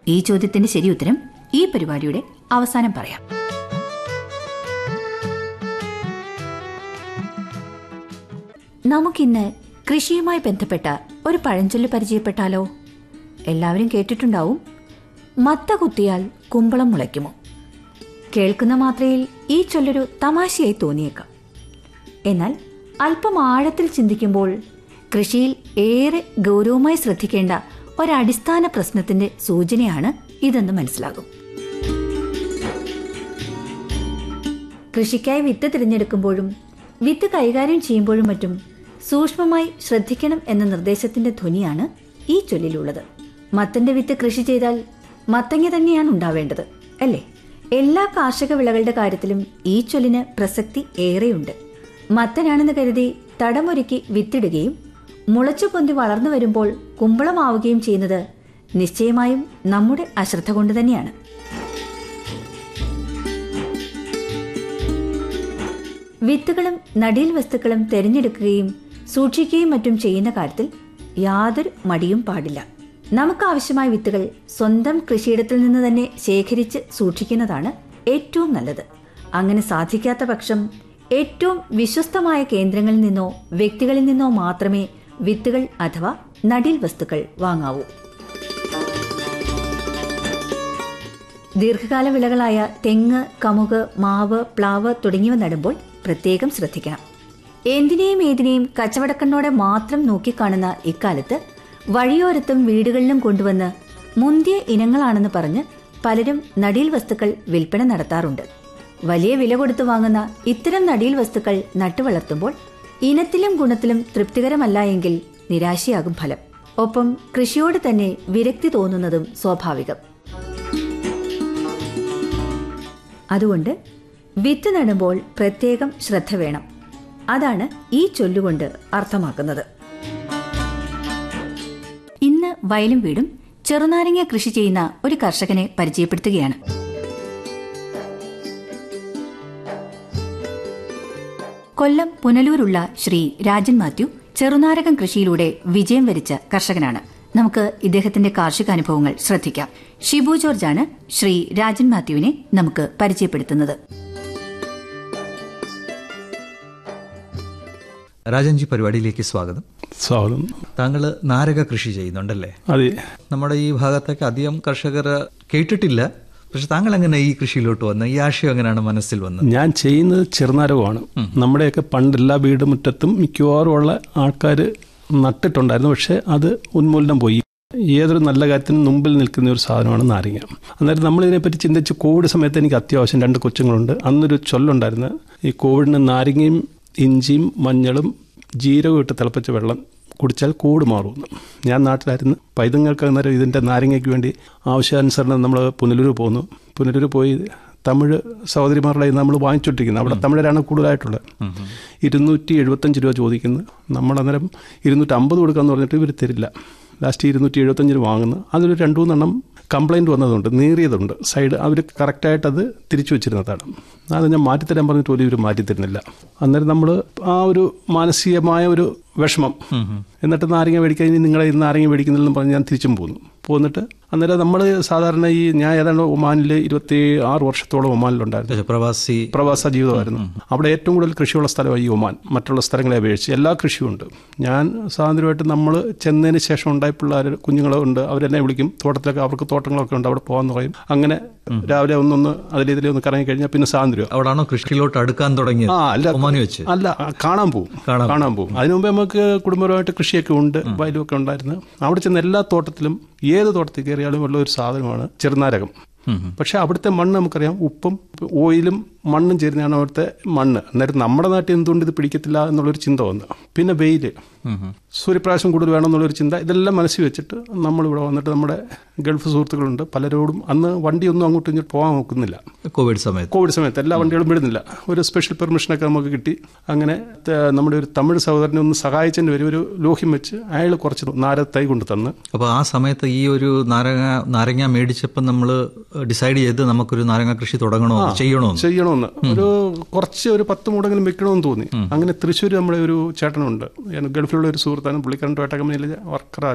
ഈ ചോദ്യത്തിന്റെ ശരി ഉത്തരം ഈ പരിപാടിയുടെ അവസാനം പറയാം നമുക്കിന്ന് കൃഷിയുമായി ബന്ധപ്പെട്ട ഒരു പഴഞ്ചൊല്ല് പരിചയപ്പെട്ടാലോ എല്ലാവരും കേട്ടിട്ടുണ്ടാവും മത്ത കുത്തിയാൽ കുമ്പളം മുളയ്ക്കുമോ കേൾക്കുന്ന മാത്രയിൽ ഈ ചൊല്ലൊരു തമാശയായി തോന്നിയേക്കാം എന്നാൽ അല്പം ആഴത്തിൽ ചിന്തിക്കുമ്പോൾ കൃഷിയിൽ ഏറെ ഗൗരവമായി ശ്രദ്ധിക്കേണ്ട ഒരടിസ്ഥാന പ്രശ്നത്തിന്റെ സൂചനയാണ് ഇതെന്ന് മനസ്സിലാകും കൃഷിക്കായി വിത്ത് തിരഞ്ഞെടുക്കുമ്പോഴും വിത്ത് കൈകാര്യം ചെയ്യുമ്പോഴും മറ്റും സൂക്ഷ്മമായി ശ്രദ്ധിക്കണം എന്ന നിർദ്ദേശത്തിന്റെ ധ്വനിയാണ് ഈ ചൊല്ലിലുള്ളത് മത്തന്റെ വിത്ത് കൃഷി ചെയ്താൽ മത്തങ്ങ തന്നെയാണ് ഉണ്ടാവേണ്ടത് അല്ലേ എല്ലാ കാർഷിക വിളകളുടെ കാര്യത്തിലും ഈ ചൊല്ലിന് പ്രസക്തി ഏറെയുണ്ട് മത്തനാണെന്ന് കരുതി തടമൊരുക്കി വിത്തിടുകയും മുളച്ചു പൊന്തി വളർന്നു വരുമ്പോൾ കുമ്പളമാവുകയും ചെയ്യുന്നത് നിശ്ചയമായും നമ്മുടെ അശ്രദ്ധ കൊണ്ട് തന്നെയാണ് വിത്തുകളും നടീൽ വസ്തുക്കളും തിരഞ്ഞെടുക്കുകയും സൂക്ഷിക്കുകയും മറ്റും ചെയ്യുന്ന കാര്യത്തിൽ യാതൊരു മടിയും പാടില്ല നമുക്ക് ആവശ്യമായ വിത്തുകൾ സ്വന്തം കൃഷിയിടത്തിൽ നിന്ന് തന്നെ ശേഖരിച്ച് സൂക്ഷിക്കുന്നതാണ് ഏറ്റവും നല്ലത് അങ്ങനെ സാധിക്കാത്ത പക്ഷം ഏറ്റവും വിശ്വസ്തമായ കേന്ദ്രങ്ങളിൽ നിന്നോ വ്യക്തികളിൽ നിന്നോ മാത്രമേ വിത്തുകൾ അഥവാ നടീൽ വസ്തുക്കൾ വാങ്ങാവൂ ദീർഘകാല വിളകളായ തെങ്ങ് കമുക് മാവ് പ്ലാവ് തുടങ്ങിയവ നടുമ്പോൾ പ്രത്യേകം ശ്രദ്ധിക്കണം എന്തിനേയും ഏതിനേയും കച്ചവടക്കണ്ണോടെ മാത്രം നോക്കിക്കാണുന്ന ഇക്കാലത്ത് വഴിയോരത്തും വീടുകളിലും കൊണ്ടുവന്ന് മുന്തിയ ഇനങ്ങളാണെന്ന് പറഞ്ഞ് പലരും നടീൽ വസ്തുക്കൾ വിൽപ്പന നടത്താറുണ്ട് വലിയ വില കൊടുത്തു വാങ്ങുന്ന ഇത്തരം നടീൽ വസ്തുക്കൾ നട്ടുവളർത്തുമ്പോൾ ഇനത്തിലും ഗുണത്തിലും തൃപ്തികരമല്ല എങ്കിൽ നിരാശയാകും ഫലം ഒപ്പം കൃഷിയോട് തന്നെ വിരക്തി തോന്നുന്നതും സ്വാഭാവികം അതുകൊണ്ട് വിത്ത് നടുമ്പോൾ പ്രത്യേകം ശ്രദ്ധ വേണം അതാണ് ഈ ചൊല്ലുകൊണ്ട് അർത്ഥമാക്കുന്നത് ഇന്ന് വയലും വീടും ചെറുനാരങ്ങ കൃഷി ചെയ്യുന്ന ഒരു കർഷകനെ പരിചയപ്പെടുത്തുകയാണ് കൊല്ലം പുനലൂരുള്ള ശ്രീ രാജൻ മാത്യു ചെറുനാരകം കൃഷിയിലൂടെ വിജയം വരിച്ച കർഷകനാണ് നമുക്ക് ഇദ്ദേഹത്തിന്റെ കാർഷിക അനുഭവങ്ങൾ ശ്രദ്ധിക്കാം ഷിബു ജോർജാണ് ശ്രീ രാജൻ മാത്യുവിനെ നമുക്ക് പരിചയപ്പെടുത്തുന്നത് രാജൻജി പരിപാടിയിലേക്ക് സ്വാഗതം സ്വാഗതം താങ്കൾ നാരക കൃഷി ചെയ്യുന്നുണ്ടല്ലേ അതെ നമ്മുടെ ഈ ഭാഗത്തൊക്കെ അധികം കർഷകർ കേട്ടിട്ടില്ല പക്ഷെ താങ്കൾ എങ്ങനെ ഈ കൃഷിയിലോട്ട് വന്ന ഈ ആശയം എങ്ങനെയാണ് മനസ്സിൽ വന്നത് ഞാൻ ചെയ്യുന്നത് ചെറുനാരകമാണ് നമ്മുടെയൊക്കെ പണ്ട് എല്ലാ വീടുമുറ്റത്തും മിക്കവാറും ഉള്ള ആൾക്കാർ നട്ടിട്ടുണ്ടായിരുന്നു പക്ഷെ അത് ഉന്മൂലനം പോയി ഏതൊരു നല്ല കാര്യത്തിനും മുമ്പിൽ നിൽക്കുന്ന ഒരു സാധനമാണ് നാരങ്ങ അന്നേരം നമ്മളിതിനെപ്പറ്റി ചിന്തിച്ച് കോവിഡ് സമയത്ത് എനിക്ക് അത്യാവശ്യം രണ്ട് കൊച്ചുങ്ങളുണ്ട് അന്നൊരു ചൊല്ലുണ്ടായിരുന്നു ഈ കോവിഡിന് നാരങ്ങയും ഇഞ്ചിയും മഞ്ഞളും ജീരകവും ഇട്ട് തിളപ്പിച്ച വെള്ളം കുടിച്ചാൽ കൂട് മാറുമെന്ന് ഞാൻ നാട്ടിലായിരുന്നു പൈതങ്ങൾക്ക് അന്നേരം ഇതിൻ്റെ നാരങ്ങയ്ക്ക് വേണ്ടി ആവശ്യാനുസരണം നമ്മൾ പുനലൂർ പോന്നു പുനലൂർ പോയി തമിഴ് സഹോദരിമാരുടെ നമ്മൾ വാങ്ങിച്ചോണ്ടിരിക്കുന്നത് അവിടെ തമിഴരാണ് കൂടുതലായിട്ടുള്ളത് ഇരുന്നൂറ്റി എഴുപത്തഞ്ച് രൂപ ചോദിക്കുന്നു നമ്മൾ അന്നേരം ഇരുന്നൂറ്റി അമ്പത് കൊടുക്കാന്ന് പറഞ്ഞിട്ട് ഇവർ തരില്ല ലാസ്റ്റ് ഇരുന്നൂറ്റി എഴുപത്തഞ്ചിന് വാങ്ങുന്നു അതിലൊരു രണ്ട് മൂന്നെണ്ണം കംപ്ലൈൻറ്റ് വന്നതുണ്ട് നീറിയതുണ്ട് സൈഡ് അവർ കറക്റ്റായിട്ട് അത് തിരിച്ചു വെച്ചിരുന്നതാണ് അത് ഞാൻ മാറ്റിത്തരാൻ പറഞ്ഞിട്ട് പോലും ഇവർ മാറ്റിത്തരുന്നില്ല അന്നേരം നമ്മൾ ആ ഒരു മാനസികമായ ഒരു വിഷമം എന്നിട്ട് നാരങ്ങ മേടിക്കാൻ ഇനി നിങ്ങളെ ഇന്ന് നാരങ്ങ മേടിക്കുന്നില്ലെന്ന് പറഞ്ഞ് ഞാൻ തിരിച്ചും പോന്നു പോന്നിട്ട് അന്നേരം നമ്മൾ സാധാരണ ഈ ഞാൻ ഏതാണ്ട് ഒമാനിൽ ഇരുപത്തി ആറ് വർഷത്തോളം ഒമാനിലുണ്ടായിരുന്നു പ്രവാസി പ്രവാസ ജീവിതമായിരുന്നു അവിടെ ഏറ്റവും കൂടുതൽ കൃഷിയുള്ള സ്ഥലമായി ഈ ഒമാൻ മറ്റുള്ള സ്ഥലങ്ങളെ അപേക്ഷിച്ച് എല്ലാ കൃഷിയും ഉണ്ട് ഞാൻ സ്വാതന്ത്ര്യമായിട്ട് നമ്മൾ ചെന്നതിന് ശേഷം ഉണ്ടായ പിള്ളേർ കുഞ്ഞുങ്ങളുണ്ട് അവരെന്നെ വിളിക്കും തോട്ടത്തിലൊക്കെ അവർക്ക് തോട്ടങ്ങളൊക്കെ ഉണ്ട് അവിടെ പോകാൻ പറയും അങ്ങനെ രാവിലെ ഒന്നൊന്ന് അതിലെ ഇതിലെ ഒന്ന് കറങ്ങി കഴിഞ്ഞാൽ പിന്നെ സ്വാതന്ത്ര്യം അവിടാണോ കൃഷിയിലോട്ട് അടുക്കാൻ തുടങ്ങിയത് ആ അല്ല ഒമാനി വെച്ച് അല്ല കാണാൻ പോകും കാണാൻ കാണാൻ പോകും അതിനു മുമ്പ് നമുക്ക് കുടുംബപരമായിട്ട് കൃഷിയൊക്കെ ഉണ്ട് വയലുമൊക്കെ ഉണ്ടായിരുന്നു അവിടെ ചെന്ന് എല്ലാ തോട്ടത്തിലും ഏത് തോട്ടത്തിൽ കയറിയാലും ഉള്ള ഒരു സാധനമാണ് ചെറുനാരകം പക്ഷെ അവിടുത്തെ മണ്ണ് നമുക്കറിയാം ഉപ്പും ഓയിലും മണ്ണും ചേരുന്നതാണ് അവിടുത്തെ മണ്ണ് അന്നേരം നമ്മുടെ നാട്ടിൽ എന്തുകൊണ്ട് ഇത് പിടിക്കത്തില്ല എന്നുള്ളൊരു ചിന്ത വന്നു പിന്നെ വെയില് സൂര്യപ്രകാശം കൂടുതൽ വേണമെന്നുള്ളൊരു ചിന്ത ഇതെല്ലാം മനസ്സിൽ വെച്ചിട്ട് നമ്മളിവിടെ വന്നിട്ട് നമ്മുടെ ഗൾഫ് സുഹൃത്തുക്കളുണ്ട് പലരോടും അന്ന് വണ്ടിയൊന്നും അങ്ങോട്ടും ഇങ്ങോട്ട് പോകാൻ നോക്കുന്നില്ല കോവിഡ് സമയത്ത് കോവിഡ് സമയത്ത് എല്ലാ വണ്ടികളും വിടുന്നില്ല ഒരു സ്പെഷ്യൽ പെർമിഷനൊക്കെ നമുക്ക് കിട്ടി അങ്ങനെ ത- നമ്മുടെ ഒരു തമിഴ് സഹോദരനെ ഒന്ന് സഹായിച്ചതിന് വരും ഒരു ലോഹ്യം വെച്ച് അയാൾ കുറച്ച് നാര തൈ കൊണ്ട് തന്ന് അപ്പോൾ ആ സമയത്ത് ഈ ഒരു നാരങ്ങ നാരങ്ങ മേടിച്ചപ്പോൾ നമ്മൾ ഡിസൈഡ് ചെയ്ത് നമുക്കൊരു നാരങ്ങ കൃഷി തുടങ്ങണോ ചെയ്യണോ ചെയ്യണമെന്ന് ഒരു കുറച്ച് ഒരു പത്ത് മൂടെങ്കിലും വെക്കണമെന്ന് തോന്നി അങ്ങനെ തൃശ്ശൂർ നമ്മുടെ ഒരു ചേട്ടനുണ്ട് ഞാൻ ഗൾഫിലുള്ള ഒരു സുഹൃത്താണ് പുള്ളിക്കാരൻ ടൊയോട്ട കമ്പനിയിലെ വർക്കറാണ്